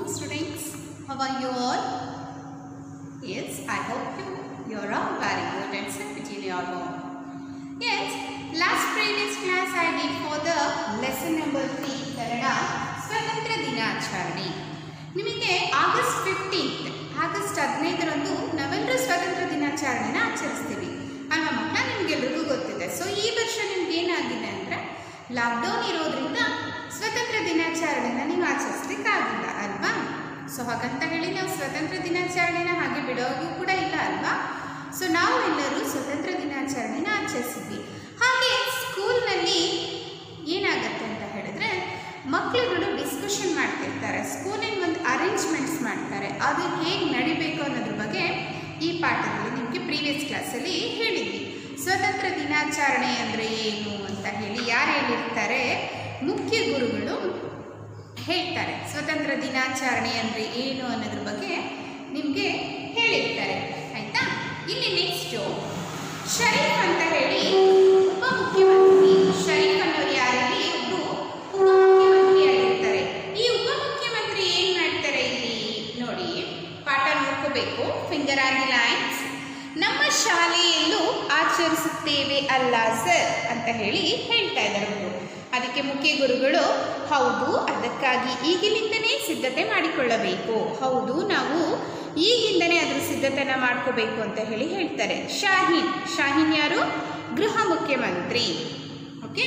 students. How are you all? Yes, I hope you you're all very good and safe in your home. Yes, last previous class I did for the lesson number 3 Kannada ಸ್ವತಂತ್ರ ದಿನಾಚರಣೆ ನಿಮಗೆ August fifteenth August ಹದಿನೈದರಂದು ನಾವೆಲ್ಲರೂ ಸ್ವತಂತ್ರ ದಿನಾಚರಣೆನ ಆಚರಿಸ್ತೀವಿ ಅಲ್ವಾ ಮಕ್ಕಳ ನಿಮಗೆಲ್ರಿಗೂ ಗೊತ್ತಿದೆ ಸೊ ಈ ವರ್ಷ ನಿಮ್ಗೆ ಏನಾಗಿದೆ ಅಂದರೆ ಲಾಕ್ಡೌನ್ ಇರೋದ್ರಿಂದ ಸ್ವತಂತ್ರ ದಿನಾಚರಣೆನ ನೀವು ಆಚರಿಸ್ಲಿಕ್ಕಾಗಿಲ್ಲ ಅಲ್ವಾ ಸೊ ಹಾಗಂತ ಹೇಳಿ ನಾವು ಸ್ವತಂತ್ರ ದಿನಾಚರಣೆನ ಹಾಗೆ ಬಿಡೋದು ಕೂಡ ಇಲ್ಲ ಅಲ್ವಾ ಸೊ ನಾವು ಎಲ್ಲರೂ ಸ್ವತಂತ್ರ ದಿನಾಚರಣೆನ ಆಚರಿಸಿದ್ವಿ ಹಾಗೆ ಸ್ಕೂಲ್ನಲ್ಲಿ ಏನಾಗತ್ತೆ ಅಂತ ಹೇಳಿದ್ರೆ ಮಕ್ಕಳುಗಳು ಡಿಸ್ಕಷನ್ ಮಾಡ್ತಿರ್ತಾರೆ ಸ್ಕೂಲಿನ ಒಂದು ಅರೇಂಜ್ಮೆಂಟ್ಸ್ ಮಾಡ್ತಾರೆ ಅದು ಹೇಗೆ ನಡಿಬೇಕು ಅನ್ನೋದ್ರ ಬಗ್ಗೆ ಈ ಪಾಠದಲ್ಲಿ ನಿಮಗೆ ಪ್ರೀವಿಯಸ್ ಕ್ಲಾಸಲ್ಲಿ ಹೇಳಿದ್ವಿ ಸ್ವತಂತ್ರ ದಿನಾಚರಣೆ ಅಂದರೆ ಏನು ಅಂತ ಹೇಳಿ ಯಾರು ಹೇಳಿರ್ತಾರೆ ಮುಖ್ಯ ಗುರುಗಳು ಹೇಳ್ತಾರೆ ಸ್ವತಂತ್ರ ದಿನಾಚರಣೆ ಅಂದರೆ ಏನು ಅನ್ನೋದ್ರ ಬಗ್ಗೆ ನಿಮಗೆ ಹೇಳಿರ್ತಾರೆ ಆಯ್ತಾ ಇಲ್ಲಿ ನೆಕ್ಸ್ಟು ಶರೀಫ್ ಅಂತ ಹೇಳಿ ಉಪಮುಖ್ಯಮಂತ್ರಿ ಶರೀಫ್ ಅನ್ನೋರು ಯಾರಲ್ಲಿ ಒಬ್ರು ಉಪಮುಖ್ಯಮಂತ್ರಿ ಆಗಿರ್ತಾರೆ ಈ ಉಪಮುಖ್ಯಮಂತ್ರಿ ಏನ್ ಮಾಡ್ತಾರೆ ಇಲ್ಲಿ ನೋಡಿ ಪಾಠ ನೋಡ್ಕೋಬೇಕು ಫಿಂಗರ್ ಆನ್ ದಿ ಲೈನ್ಸ್ ನಮ್ಮ ಶಾಲೆಯಲ್ಲೂ ಆಚರಿಸುತ್ತೇವೆ ಅಲ್ಲ ಸರ್ ಅಂತ ಹೇಳಿ ಹೇಳ್ತಾ ಇದ್ದಾರೆ ಅವರು ಅದಕ್ಕೆ ಮುಖ್ಯ ಗುರುಗಳು ಹೌದು ಅದಕ್ಕಾಗಿ ಈಗಿನಿಂದನೇ ಸಿದ್ಧತೆ ಮಾಡಿಕೊಳ್ಳಬೇಕು ಹೌದು ನಾವು ಈಗಿಂದನೇ ಅದ್ರ ಸಿದ್ಧತೆನ ಮಾಡ್ಕೋಬೇಕು ಅಂತ ಹೇಳಿ ಹೇಳ್ತಾರೆ ಶಾಹೀನ್ ಶಾಹೀನ್ ಯಾರು ಗೃಹ ಮುಖ್ಯಮಂತ್ರಿ ಓಕೆ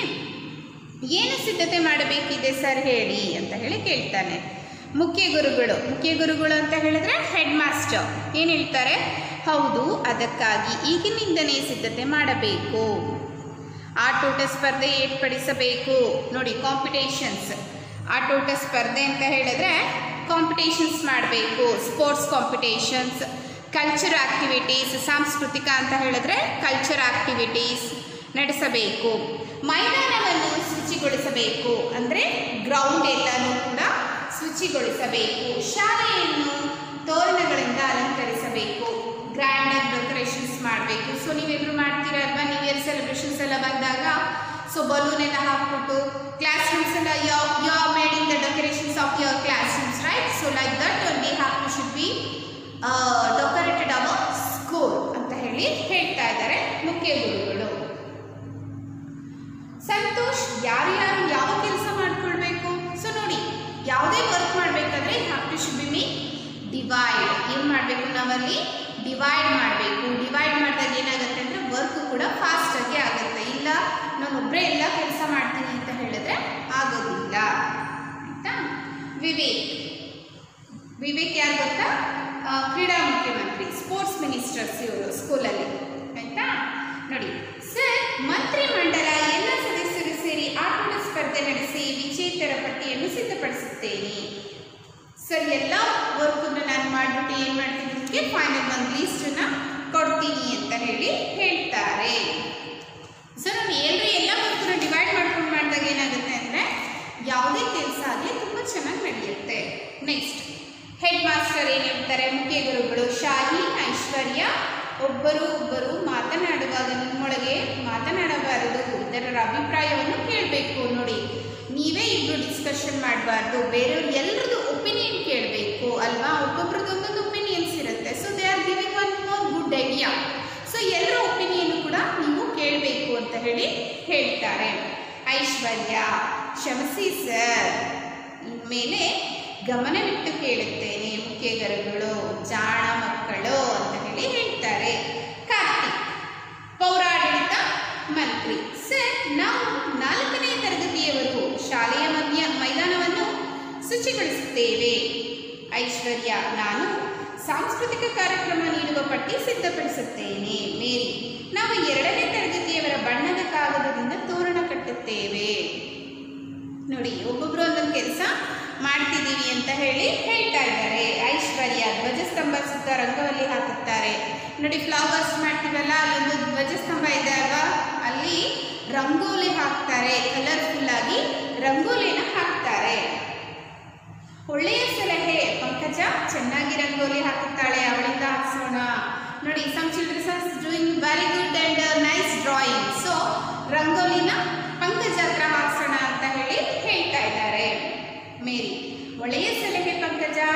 ಏನು ಸಿದ್ಧತೆ ಮಾಡಬೇಕಿದೆ ಸರ್ ಹೇಳಿ ಅಂತ ಹೇಳಿ ಕೇಳ್ತಾನೆ ಮುಖ್ಯ ಗುರುಗಳು ಮುಖ್ಯ ಗುರುಗಳು ಅಂತ ಹೇಳಿದ್ರೆ ಹೆಡ್ ಮಾಸ್ಟರ್ ಏನು ಹೇಳ್ತಾರೆ ಹೌದು ಅದಕ್ಕಾಗಿ ಈಗಿನಿಂದನೇ ಸಿದ್ಧತೆ ಮಾಡಬೇಕು ಆಟೋಟ ಸ್ಪರ್ಧೆ ಏರ್ಪಡಿಸಬೇಕು ನೋಡಿ ಕಾಂಪಿಟೇಷನ್ಸ್ ಆಟೋಟ ಸ್ಪರ್ಧೆ ಅಂತ ಹೇಳಿದ್ರೆ ಕಾಂಪಿಟೇಷನ್ಸ್ ಮಾಡಬೇಕು ಸ್ಪೋರ್ಟ್ಸ್ ಕಾಂಪಿಟೇಷನ್ಸ್ ಕಲ್ಚರ್ ಆಕ್ಟಿವಿಟೀಸ್ ಸಾಂಸ್ಕೃತಿಕ ಅಂತ ಹೇಳಿದ್ರೆ ಕಲ್ಚರ್ ಆಕ್ಟಿವಿಟೀಸ್ ನಡೆಸಬೇಕು ಮೈದಾನವನ್ನು ಶುಚಿಗೊಳಿಸಬೇಕು ಅಂದರೆ ಗ್ರೌಂಡ್ ಎಲ್ಲನೂ ಕೂಡ ಶುಚಿಗೊಳಿಸಬೇಕು ಶಾಲೆಯನ್ನು ತೋರಣಗಳಿಂದ ಅಲಂಕರಿಸಬೇಕು ಗ್ರ್ಯಾಂಡ್ ಆಗಿ ಡೆಕೋರೇಷನ್ಸ್ ಮಾಡಬೇಕು ಸೊ ನೀವೆಲ್ಲರೂ ಮಾಡ್ತೀರಾ ಅಲ್ವಾ ನ್ಯೂ ಇಯರ್ ಸೆಲೆಬ್ರೇಷನ್ಸ್ ಎಲ್ಲ ಬಂದಾಗ ಸೊ ಬಲೂನ್ ಎಲ್ಲ ಹಾಕ್ಬಿಟ್ಟು ಕ್ಲಾಸ್ ರೂಮ್ಸ್ ಎಲ್ಲ yo yo made in the decorations of your class rooms right so like that we have to should be decorated our school ಅಂತ ಹೇಳಿ ಹೇಳ್ತಾ ಇದ್ದಾರೆ ಮುಖ್ಯ ಗುರುಗಳು ಸಂತೋಷ್ ಯಾರ್ಯಾರು ಯಾವ ಕೆಲಸ ಮಾಡ್ಕೊಳ್ಬೇಕು ಸೊ ನೋಡಿ ಯಾವುದೇ ವರ್ಕ್ ಮಾಡಬೇಕಾದ್ರೆ have to should be me divide ಏನು ಮಾಡಬೇಕು ನಾವಲ್ಲಿ ಡಿವೈಡ್ ಮಾಡಬೇಕು ಡಿವೈಡ್ ಮಾಡಿದಾಗ ಏನಾಗುತ್ತೆ ಅಂದರೆ ವರ್ಕ್ ಕೂಡ ಫಾಸ್ಟಾಗಿ ಆಗುತ್ತೆ ಇಲ್ಲ ನಾನೊಬ್ಬರೇ ಎಲ್ಲ ಕೆಲಸ ಮಾಡ್ತೀನಿ ಅಂತ ಹೇಳಿದ್ರೆ ಆಗೋದಿಲ್ಲ ಆಯಿತಾ ವಿವೇಕ್ ವಿವೇಕ್ ಯಾರು ಗೊತ್ತಾ ಆ, ಕ್ರೀಡಾ ಮುಖ್ಯಮಂತ್ರಿ ಸ್ಪೋರ್ಟ್ಸ್ ಮಿನಿಸ್ಟರ್ಸ್ ಇವರು ಸ್ಕೂಲಲ್ಲಿ ಆಯ್ತಾ ನೋಡಿ ಸರ್ ಮಂತ್ರಿಮಂಡಲ ಎಲ್ಲ ಸದಸ್ಯರು ಸೇರಿ ಆಟೋಟ ಸ್ಪರ್ಧೆ ನಡೆಸಿ ವಿಜೇತರ ಪಟ್ಟಿಯನ್ನು ಸಿದ್ಧಪಡಿಸುತ್ತೇನೆ ಸರ್ ಎಲ್ಲ ವರ್ಕನ್ನು ನಾನು ಮಾಡಿಬಿಟ್ಟು ಏನು ಮಾಡ್ತೀನಿ ನಿಮಗೆ ಫೈನಲ್ ಒಂದು ಲೀಸ್ಟನ್ನು ಕೊಡ್ತೀನಿ ಅಂತ ಹೇಳಿ ಹೇಳ್ತಾರೆ ಸೊ ನಾವು ಎಲ್ಲರೂ ಎಲ್ಲ ವರ್ಕನ್ನು ಡಿವೈಡ್ ಮಾಡ್ಕೊಂಡು ಮಾಡಿದಾಗ ಏನಾಗುತ್ತೆ ಅಂದರೆ ಯಾವುದೇ ಕೆಲಸ ಆಗಲಿ ತುಂಬ ಚೆನ್ನಾಗಿ ನಡೆಯುತ್ತೆ ನೆಕ್ಸ್ಟ್ ಹೆಡ್ ಮಾಸ್ಟರ್ ಏನು ಹೇಳ್ತಾರೆ ಮುಖ್ಯ ಗುರುಗಳು ಶಾಹೀನ್ ಐಶ್ವರ್ಯ ಒಬ್ಬರು ಒಬ್ಬರು ಮಾತನಾಡುವಾಗ ನಿಮ್ಮೊಳಗೆ ಮಾತನಾಡಬಾರದು ಇತರರ ಅಭಿಪ್ರಾಯವನ್ನು ಕೇಳಬೇಕು ನೋಡಿ ನೀವೇ ಇಬ್ಬರು ಡಿಸ್ಕಷನ್ ಮಾಡಬಾರ್ದು ಬೇರೆಯವ್ರು ಎಲ್ಲರದ್ದು ಒಪಿನಿಯನ್ ಕೇಳಬೇಕು ಅಲ್ವಾ ಒಬ್ಬೊಬ್ರದ್ದು ಒಂದೊಂದು ಒಪಿನಿಯನ್ಸ್ ಇರುತ್ತೆ so they are giving one more good idea so ಎಲ್ಲರ ಒಪಿನಿಯನ್ ಕೂಡ ನೀವು ಕೇಳಬೇಕು ಅಂತ ಹೇಳಿ ಹೇಳ್ತಾರೆ ಐಶ್ವರ್ಯ ಕ್ಷಮಿಸಿ ಸರ್ ಇನ್ಮೇಲೆ ಗಮನವಿಟ್ಟು ಕೇಳುತ್ತೇನೆ ಮುಖ್ಯ ಗುರುಗಳು ಜಾಣ ಮಕ್ಕಳು ಅಂತ ಹೇಳಿ ಹೇಳ್ತಾರೆ ಕಾರ್ತಿಕ್ ಪೌರಾಡಳಿತ ಮಂತ್ರಿ ಸರ್ ನಾವು ನಾಲ್ಕನೇ ತರಗತಿಯವರು ಶಾಲೆಯ ಮಧ್ಯ ಮೈದಾನವನ್ನು ಶುಚಿಗೊಳಿಸುತ್ತೇವೆ ಐಶ್ವರ್ಯ ನಾನು ಸಾಂಸ್ಕೃತಿಕ ಕಾರ್ಯಕ್ರಮ ನೀಡುವ ಪಟ್ಟಿ ಸಿದ್ಧಪಡಿಸುತ್ತೇನೆ ಮೇರಿ ನಾವು ಎರಡನೇ ತರಗತಿಯವರ ಬಣ್ಣದ ಕಾಗದದಿಂದ ತೋರಣ ಕಟ್ಟುತ್ತೇವೆ ನೋಡಿ ಒಬ್ಬೊಬ್ರು ಒಂದೊಂದು ಕೆಲಸ ಮಾಡ್ತಿದ್ದೀವಿ ಅಂತ ಹೇಳಿ ಹೇಳ್ತಾ ಇದ್ದಾರೆ ಐಶ್ವರ್ಯ ಧ್ವಜಸ್ತಂಭ ಸುತ್ತ ರಂಗವಲ್ಲಿ ಹಾಕುತ್ತಾರೆ ನೋಡಿ ಫ್ಲವರ್ಸ್ ಮಾಡ್ತೀವಲ್ಲ ಅಲ್ಲೊಂದು ಧ್ವಜಸ್ತಂಭ ಇದೆ ಅಲ್ವಾ ಅಲ್ಲಿ ರಂಗೋಲಿ ಹಾಕ್ತಾರೆ ಕಲರ್ಫುಲ್ ಆಗಿ ರಂಗೋಲಿನ ಹಾಕ್ತಾರೆ ಒಳ್ಳೆಯ ಸಲಹೆ ಪಂಕಜ ಚೆನ್ನಾಗಿ ರಂಗೋಲಿ ಹಾಕುತ್ತಾಳೆ ಅವಳಿಂದ ಹಾಕ್ಸೋಣ ನೋಡಿ some childrens are doing very good and nice drawing so ರಂಗೋಲಿನ ಪಂಕಜ ಹತ್ರ ಹಾಕ್ಸೋಣ ಅಂತ ಹೇಳಿ ಹೇಳ್ತಾ ಇದ್ದಾರೆ ಮೇರಿ ಒಳ್ಳೆಯ ಸಲಹೆ ಪಂಕಜ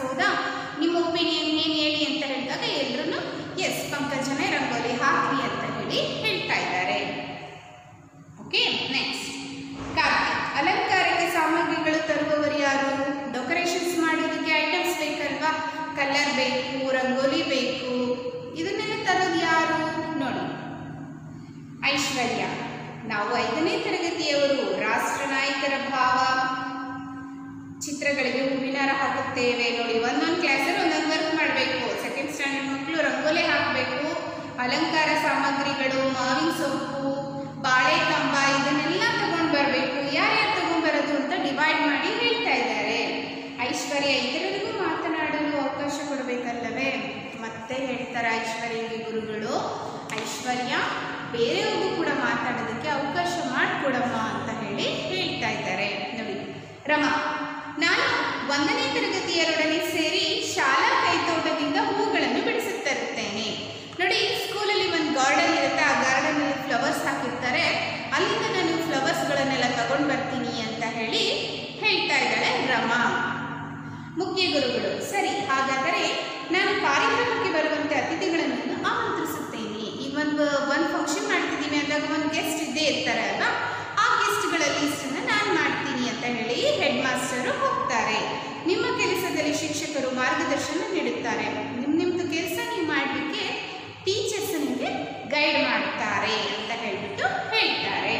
ಹಾಕಿಸ್ಬೋದಾ ನಿಮ್ಮ ಒಪಿನಿಯನ್ ಏನು ಹೇಳಿ ಅಂತ ಹೇಳಿದಾಗ ಎಲ್ಲರೂ ಎಸ್ ಪಂಕಜನೇ ರಂಗೋಲಿ ಹಾಕಿ ಅಂತ ಹೇಳಿ ಹೇಳ್ತಾ ಇದ್ದಾರೆ ಓಕೆ ನೆಕ್ಸ್ಟ್ ಕಾರ್ತಿಕ್ ಅಲಂಕಾರಕ್ಕೆ ಸಾಮಗ್ರಿಗಳು ತರುವವರು ಯಾರು ಡೆಕೋರೇಷನ್ಸ್ ಮಾಡೋದಕ್ಕೆ ಐಟಮ್ಸ್ ಬೇಕಲ್ವಾ ಕಲರ್ ಬೇಕು ರಂಗೋಲಿ ಬೇಕು ಇದನ್ನೆಲ್ಲ ತರೋದು ಯಾರು ನೋಡಿ ಐಶ್ವರ್ಯ ನಾವು ಐದನೇ ತರಗತಿಯವರು ರಾಷ್ಟ್ರ ನಾಯಕರ ಭಾವ ಚಿತ್ರಗಳಿಗೆ ಹೂವಿನಾರ ಹಾಕುತ್ತೇವೆ ನೋಡಿ ಒಂದೊಂದು ಕ್ಲಾಸಲ್ಲಿ ಒಂದೊಂದು ವರ್ಕ್ ಮಾಡಬೇಕು ಸೆಕೆಂಡ್ ಸ್ಟ್ಯಾಂಡರ್ಡ್ ಮಕ್ಕಳು ರಂಗೋಲಿ ಹಾಕಬೇಕು ಅಲಂಕಾರ ಸಾಮಗ್ರಿಗಳು ಮಾವಿನ ಸೊಪ್ಪು ಬಾಳೆ ಕಂಬ ಇದನ್ನೆಲ್ಲ ತಗೊಂಡು ಬರಬೇಕು ಯಾರ್ಯಾರು ತಗೊಂಡ್ಬರೋದು ಅಂತ ಡಿವೈಡ್ ಮಾಡಿ ಹೇಳ್ತಾ ಇದ್ದಾರೆ ಐಶ್ವರ್ಯ ಇತರರಿಗೂ ಮಾತನಾಡಲು ಅವಕಾಶ ಕೊಡಬೇಕಲ್ಲವೇ ಮತ್ತೆ ಹೇಳ್ತಾರೆ ಐಶ್ವರ್ಯಗೆ ಗುರುಗಳು ಐಶ್ವರ್ಯ ಬೇರೆಯವ್ರಿಗೂ ಕೂಡ ಮಾತಾಡೋದಕ್ಕೆ ಅವಕಾಶ ಮಾಡಿಕೊಡಮ್ಮ ಅಂತ ಹೇಳಿ ಹೇಳ್ತಾ ಇದ್ದಾರೆ ನೋಡಿ ರಮಾ ನಾನು ಒಂದನೇ ತರಗತಿಯರೊಡನೆ ಸೇರಿ ಶಾಲಾ ಕೈತೋಟದಿಂದ ಹೂಗಳನ್ನು ಬಿಡಿಸುತ್ತಿರುತ್ತೇನೆ ನೋಡಿ ಸ್ಕೂಲಲ್ಲಿ ಒಂದು ಗಾರ್ಡನ್ ಇರುತ್ತೆ ಆ ಗಾರ್ಡನಲ್ಲಿ ಫ್ಲವರ್ಸ್ ಹಾಕಿರ್ತಾರೆ ಅಲ್ಲಿಂದ ನಾನು ಫ್ಲವರ್ಸ್ಗಳನ್ನೆಲ್ಲ ತಗೊಂಡು ಬರ್ತೀನಿ ಅಂತ ಹೇಳಿ ಹೇಳ್ತಾ ಇದ್ದಾಳೆ ರಮಾ ಮುಖ್ಯ ಗುರುಗಳು ಸರಿ ಹಾಗಾದರೆ ನಾನು ಕಾರ್ಯಕ್ರಮಕ್ಕೆ ಬರುವಂತೆ ಅತಿಥಿಗಳನ್ನು ಆಮಂತ್ರಿಸುತ್ತೇನೆ ಈ ಒಂದು ಒಂದು ಫಂಕ್ಷನ್ ಮಾಡ್ತಿದ್ದೀವಿ ಅಂದಾಗ ಒಂದು ಗೆಸ್ಟ್ ಇದ್ದೇ ಇರ್ತಾರೆ ಅಲ್ವಾ ಆ ಗೆಸ್ಟ್ಗಳ ಲಿಸ್ಟನ್ನು ನಾನು ಮಾಡ್ತೀನಿ ಅಂತ ಹೇಳಿ ಹೆಡ್ ಮಾಸ್ಟರು ಹೋಗ್ತಾರೆ ನಿಮ್ಮ ಕೆಲಸದಲ್ಲಿ ಶಿಕ್ಷಕರು ಮಾರ್ಗದರ್ಶನ ನೀಡುತ್ತಾರೆ ನಿಮ್ಮ ನಿಮ್ಮದು ಕೆಲಸ ನೀವು ಮಾಡಲಿಕ್ಕೆ ಟೀಚರ್ಸ್ ನಿಮಗೆ ಗೈಡ್ ಮಾಡ್ತಾರೆ ಅಂತ ಹೇಳ್ಬಿಟ್ಟು ಹೇಳ್ತಾರೆ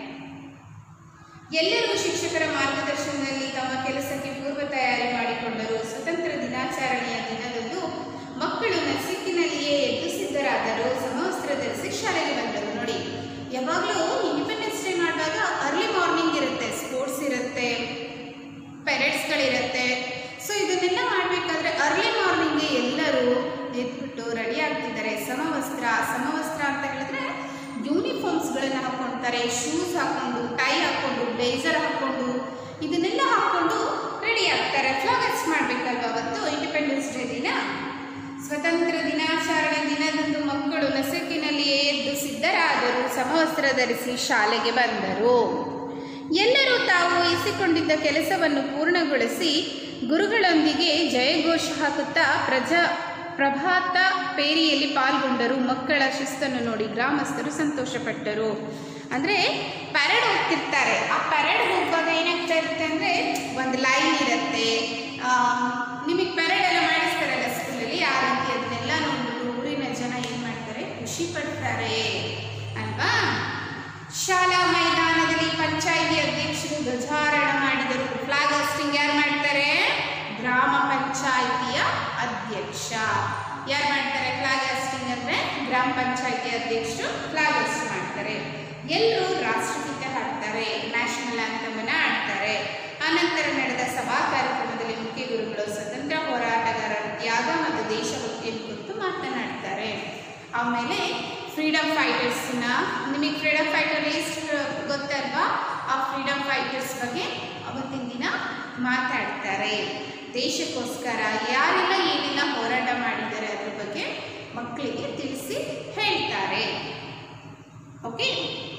ಎಲ್ಲರೂ ಶಿಕ್ಷಕರ ಮಾರ್ಗದರ್ಶನದಲ್ಲಿ ತಮ್ಮ ಕೆಲಸಕ್ಕೆ ಪೂರ್ವ ತಯಾರಿ ಮಾಡಿಕೊಂಡರು ಸ್ವತಂತ್ರ ದಿನಾಚರಣೆಯ ದಿನದಂದು ಮಕ್ಕಳು ನಸಿಕಿನಲ್ಲಿಯೇ ಎದ್ದು ಸಿದ್ಧರಾದರು ಸಮವಸ್ತ್ರ ಧರಿಸಿ ಶಾಲೆಗೆ ಬಂದರು ನೋಡಿ ಯಾವಾಗಲೂ ಇಂಡಿಪೆಂಡೆನ್ಸ್ ಡೇ ಮಾಡುವಾಗ ಅರ್ಲಿ ಮಾರ್ನಿಂಗ್ ಇರುತ್ತೆ ಸ್ಪೋರ್ಟ್ಸ್ ಇರುತ್ತೆ ಪೆರೆಡ್ಸ್ಗಳಿರುತ್ತೆ ಸೊ ಇದನ್ನೆಲ್ಲ ಮಾಡಬೇಕಾದ್ರೆ ಅರ್ಲಿ ಮಾರ್ನಿಂಗ್ಗೆ ಎಲ್ಲರೂ ಎದ್ಬಿಟ್ಟು ರೆಡಿ ಆಗ್ತಿದ್ದಾರೆ ಸಮವಸ್ತ್ರ ಸಮವಸ್ತ್ರ ಅಂತ ಹೇಳಿದ್ರೆ ಯೂನಿಫಾರ್ಮ್ಸ್ಗಳನ್ನು ಹಾಕ್ಕೊಳ್ತಾರೆ ಶೂಸ್ ಹಾಕ್ಕೊಂಡು ಟೈ ಹಾಕ್ಕೊಂಡು ಬ್ಲೇಸರ್ ಹಾಕ್ಕೊಂಡು ಇದನ್ನೆಲ್ಲ ಹಾಕ್ಕೊಂಡು ರೆಡಿ ಆಗ್ತಾರೆ ಫ್ಲಾಗರ್ಸ್ ಮಾಡಬೇಕಲ್ವ ಅವತ್ತು ಇಂಡಿಪೆಂಡೆನ್ಸ್ ಡೇ ದಿನ ಸ್ವತಂತ್ರ ದಿನಾಚರಣೆ ದಿನದಂದು ಮಕ್ಕಳು ನಸುಕಿನಲ್ಲಿಯೇ ಎದ್ದು ಸಿದ್ಧರಾದರು ಸಮವಸ್ತ್ರ ಧರಿಸಿ ಶಾಲೆಗೆ ಬಂದರು ಎಲ್ಲರೂ ತಾವು ವಹಿಸಿಕೊಂಡಿದ್ದ ಕೆಲಸವನ್ನು ಪೂರ್ಣಗೊಳಿಸಿ ಗುರುಗಳೊಂದಿಗೆ ಜಯಘೋಷ ಹಾಕುತ್ತಾ ಪ್ರಜಾ ಪ್ರಭಾತ ಪೇರಿಯಲ್ಲಿ ಪಾಲ್ಗೊಂಡರು ಮಕ್ಕಳ ಶಿಸ್ತನ್ನು ನೋಡಿ ಗ್ರಾಮಸ್ಥರು ಸಂತೋಷಪಟ್ಟರು ಅಂದರೆ ಪರೇಡ್ ಹೋಗ್ತಿರ್ತಾರೆ ಆ ಪರೇಡ್ ಹೋಗುವಾಗ ಏನಾಗ್ತಾ ಇರುತ್ತೆ ಅಂದರೆ ಒಂದು ಲೈನ್ ಇರುತ್ತೆ ನಿಮಗೆ ಪರೇಡ್ ಎಲ್ಲ ಮಾಡಿಸ್ತಾರಲ್ಲ ಸ್ಕೂಲಲ್ಲಿ ಆ ರೀತಿ ಅದನ್ನೆಲ್ಲ ನೋಡ್ಬಿಟ್ಟು ಊರಿನ ಜನ ಏನು ಮಾಡ್ತಾರೆ ಖುಷಿ ಪಡ್ತಾರೆ ಅಲ್ವಾ ಶಾಲಾ ಮೈದಾನದಲ್ಲಿ ಪಂಚಾಯಿತಿ ಅಧ್ಯಕ್ಷರು ಧ್ವಜಾರೋಹಣ ಮಾಡಿದರು ಫ್ಲಾಗ್ ಹಾಸ್ಟಿಂಗ್ ಯಾರು ಮಾಡ್ತಾರೆ ಗ್ರಾಮ ಪಂಚಾಯಿತಿಯ ಅಧ್ಯಕ್ಷ ಯಾರು ಮಾಡ್ತಾರೆ ಫ್ಲಾಗ್ ಹಾಸ್ಟಿಂಗ್ ಅಂದರೆ ಗ್ರಾಮ ಪಂಚಾಯಿತಿ ಅಧ್ಯಕ್ಷರು ಫ್ಲಾಗ್ ಹಾಸ್ಟ್ ಮಾಡ್ತಾರೆ ಎಲ್ಲರೂ ರಾಷ್ಟ್ರಗೀತೆ ಹಾಡ್ತಾರೆ ನ್ಯಾಷನಲ್ ಆಂಥಮನ್ನ ಆಡ್ತಾರೆ ಆನಂತರ ನಡೆದ ಸಭಾ ಕಾರ್ಯಕ್ರಮದಲ್ಲಿ ಮುಖ್ಯ ಗುರುಗಳು ಸ್ವತಂತ್ರ ಹೋರಾಟಗಾರರ ತ್ಯಾಗ ಮತ್ತು ದೇಶಭಕ್ತಿಯನ್ನು ಕುರಿತು ಮಾತನಾಡ್ತಾರೆ ಆಮೇಲೆ ಫ್ರೀಡಮ್ ಫೈಟರ್ಸ್ನ ನಿಮಗೆ ಫ್ರೀಡಮ್ ಫೈಟರ್ ಲಿಸ್ಟ್ ಗೊತ್ತಲ್ವಾ ಆ ಫ್ರೀಡಮ್ ಫೈಟರ್ಸ್ ಬಗ್ಗೆ ಅವತ್ತಿನ ದಿನ ಮಾತಾಡ್ತಾರೆ ದೇಶಕ್ಕೋಸ್ಕರ ಯಾರೆಲ್ಲ ಏನೆಲ್ಲ ಹೋರಾಟ ಮಾಡಿದ್ದಾರೆ ಅದ್ರ ಬಗ್ಗೆ ಮಕ್ಕಳಿಗೆ ತಿಳಿಸಿ ಹೇಳ್ತಾರೆ ಓಕೆ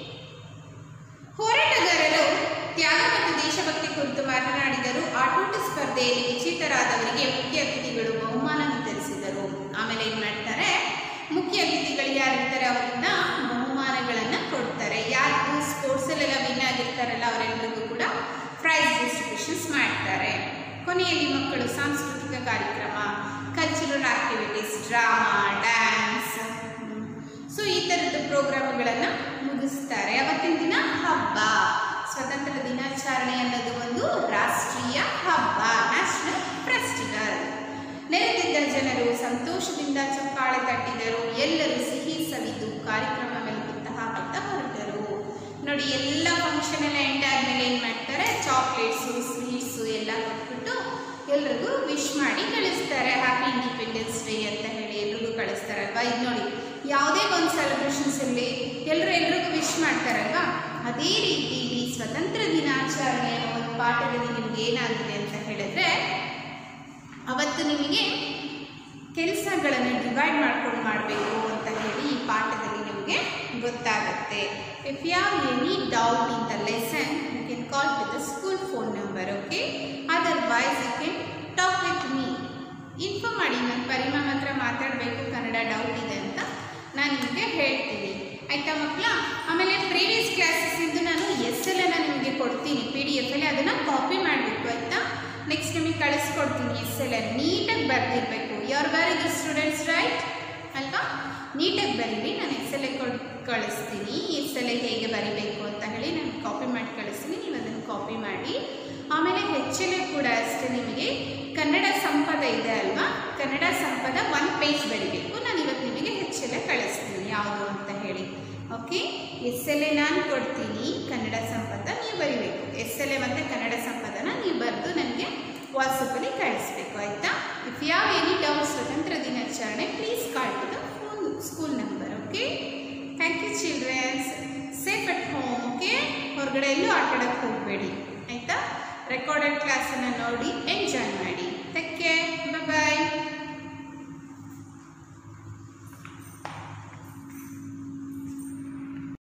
ಹೋರಾಟಗಾರರು ತ್ಯಾಗ ಮತ್ತು ದೇಶಭಕ್ತಿ ಕುರಿತು ಮಾತನಾಡಿದರು ಆಟೋಟ ಸ್ಪರ್ಧೆಯಲ್ಲಿ ವಿಜೇತರಾದವರಿಗೆ ಮುಖ್ಯ ಅತಿಥಿಗಳು ಬಹುಮಾನ ವಿತರಿಸಿದರು ಆಮೇಲೆ ಏನು ಮಾಡ್ತಾರೆ ಮುಖ್ಯ ಅತಿಥಿಗಳು ಯಾರಿರ್ತಾರೆ ಅವರಿಂದ ಬಹುಮಾನಗಳನ್ನು ಕೊಡ್ತಾರೆ ಯಾರು ಸ್ಪೋರ್ಟ್ಸಲ್ಲೆಲ್ಲ ವಿನ್ ಆಗಿರ್ತಾರಲ್ಲ ಅವರೆಲ್ಲರಿಗೂ ಕೂಡ ಪ್ರೈಸ್ ಡಿಸ್ಟ್ರಿಬ್ಯೂಷನ್ಸ್ ಮಾಡ್ತಾರೆ ಕೊನೆಯಲ್ಲಿ ಮಕ್ಕಳು ಸಾಂಸ್ಕೃತಿಕ ಕಾರ್ಯಕ್ರಮ cultural activities drama dance so ಈ ಥರದ ಪ್ರೋಗ್ರಾಮ್ಗಳನ್ನು ಮುಗಿಸ್ತಾರೆ ಅವತ್ತಿನ ದಿನ ಹಬ್ಬ ಸ್ವತಂತ್ರ ದಿನಾಚರಣೆ ಅನ್ನೋದು ಒಂದು ರಾಷ್ಟ್ರೀಯ ಹಬ್ಬ ನ್ಯಾಷನಲ್ ಫೆಸ್ಟಿವಲ್ ನೆರೆದಿದ್ದ ಜನರು ಸಂತೋಷದಿಂದ ಚಪ್ಪಾಳೆ ತಟ್ಟಿದರು ಎಲ್ಲರೂ ಸಿಹಿ ಸವಿದು ಕಾರ್ಯಕ್ರಮ ಮೆಲುಕುತ್ತಾ ಹಾಕುತ್ತಾ ಹೊರಟರು ನೋಡಿ ಎಲ್ಲ ಫಂಕ್ಷನ್ ಎಲ್ಲ ಎಂಡ್ ಆದಮೇಲೆ ಏನು ಮಾಡ್ತಾರೆ ಚಾಕ್ಲೇಟ್ಸು ಸ್ವೀಟ್ಸು ಎಲ್ಲ ಕೊಟ್ಬಿಟ್ಟು ಎಲ್ರಿಗೂ ವಿಶ್ ಮಾಡಿ ಕಳಿಸ್ತಾರೆ ಹ್ಯಾಪಿ ಇಂಡಿಪೆಂಡೆನ್ಸ್ ಡೇ ಅಂತ ಹೇಳಿ ಎಲ್ರಿಗೂ ಕಳಿಸ್ತಾರಲ್ವಾ ಇದು ನೋಡಿ ಯಾವುದೇ ಒಂದು ಸೆಲೆಬ್ರೇಷನ್ಸ್ ಇರಲಿ ಎಲ್ಲರೂ ಎಲ್ರಿಗೂ ವಿಶ್ ಮಾಡ್ತಾರಲ್ವಾ ಅದೇ ರೀತಿ ಈ ಸ್ವತಂತ್ರ ದಿನಾಚರಣೆ ಅನ್ನೋ ಒಂದು ಪಾಠದಲ್ಲಿ ನಿಮ್ಗೆ ಏನಾಗಿದೆ ಅಂತ ಹೇಳಿದ್ರೆ ಅವತ್ತು ನಿಮಗೆ ಕೆಲಸಗಳನ್ನು ಡಿವೈಡ್ ಮಾಡ್ಕೊಂಡು ಮಾಡಬೇಕು ಅಂತ ಹೇಳಿ ಈ ಪಾಠದಲ್ಲಿ ನಿಮಗೆ ಗೊತ್ತಾಗುತ್ತೆ if you have any doubt in the lesson you can call to the school phone number okay otherwise you can talk with me ಹೇಳ್ತೀನಿ ಆಯ್ತಾ ಮಕ್ಕಳ ಆಮೇಲೆ ಪ್ರೀವಿಯಸ್ ಕ್ಲಾಸಸ್ಸಿಂದು ನಾನು ಎಸ್ ಎಲ್ ಅನ್ನ ನಿಮಗೆ ಕೊಡ್ತೀನಿ ಪಿ ಡಿ ಎಫ್ ಅಲ್ಲಿ ಅದನ್ನು ಕಾಪಿ ಮಾಡಬೇಕು ಆಯ್ತಾ ನೆಕ್ಸ್ಟ್ ನಿಮಗೆ ಕಳಿಸ್ಕೊಡ್ತೀನಿ ಎಸ್ ಎಲ್ ಎನ್ ನೀಟಾಗಿ ಬರೆದಿರಬೇಕು you are very good students right ಅಲ್ವಾ ನೀಟಾಗಿ ಬರೀರಿ ನಾನು ಎಸ್ ಎಲ್ ಎ ಕೊಡ್ ಕಳಿಸ್ತೀನಿ ಎಸ್ ಎಲ್ ಎ ಹೇಗೆ ಬರಿಬೇಕು ಅಂತ ಹೇಳಿ ನಾನು ಕಾಪಿ ಮಾಡಿ ಕಳಿಸ್ತೀನಿ ನೀವು ಅದನ್ನು ಕಾಪಿ ಮಾಡಿ ಆಮೇಲೆ ಎಚ್ ಎಲ್ ಎ ಕೂಡ ಅಷ್ಟೇ ನಿಮಗೆ ಕನ್ನಡ ಸಂಪದ ಇದೆ ಅಲ್ವಾ ಕನ್ನಡ ಸಂಪದ ಒನ್ ಪೇಜ್ ಬರಿಬೇಕು ನಾನು ಇವತ್ತು ನಿಮಗೆ ಎಚ್ ಎಲ್ ಎ ಕಳಿಸ್ತೀನಿ ಯಾವುದು ಅಂತ ಹೇಳಿ ಓಕೆ ಎಸ್ ಎಲ್ ಎ ನಾನು ಕೊಡ್ತೀನಿ ಕನ್ನಡ ಸಂಪದ ನೀವು ಬರಿಬೇಕು ಎಸ್ ಎಲ್ ಎ ಮತ್ತು ಕನ್ನಡ ಸಂಪದನ ನೀವು ಬರೆದು ನನಗೆ ವಾಟ್ಸಪ್ಪಲ್ಲಿ ಕಳಿಸ್ಬೇಕು ಆಯಿತಾ ಇಫ್ ಯಾವ ಎನಿ ಡೌಟ್ ಸ್ವತಂತ್ರ ದಿನಾಚರಣೆ please call to the phone school number okay thank you childrens safe at home okay ಹೊರಗಡೆ ಎಲ್ಲೂ ಆಟಾಡೋಕ್ಕೆ ಹೋಗಬೇಡಿ ಆಯಿತಾ ರೆಕಾರ್ಡೆಡ್ ಕ್ಲಾಸನ್ನು ನೋಡಿ ಎಂಜಾಯ್ ಮಾಡಿ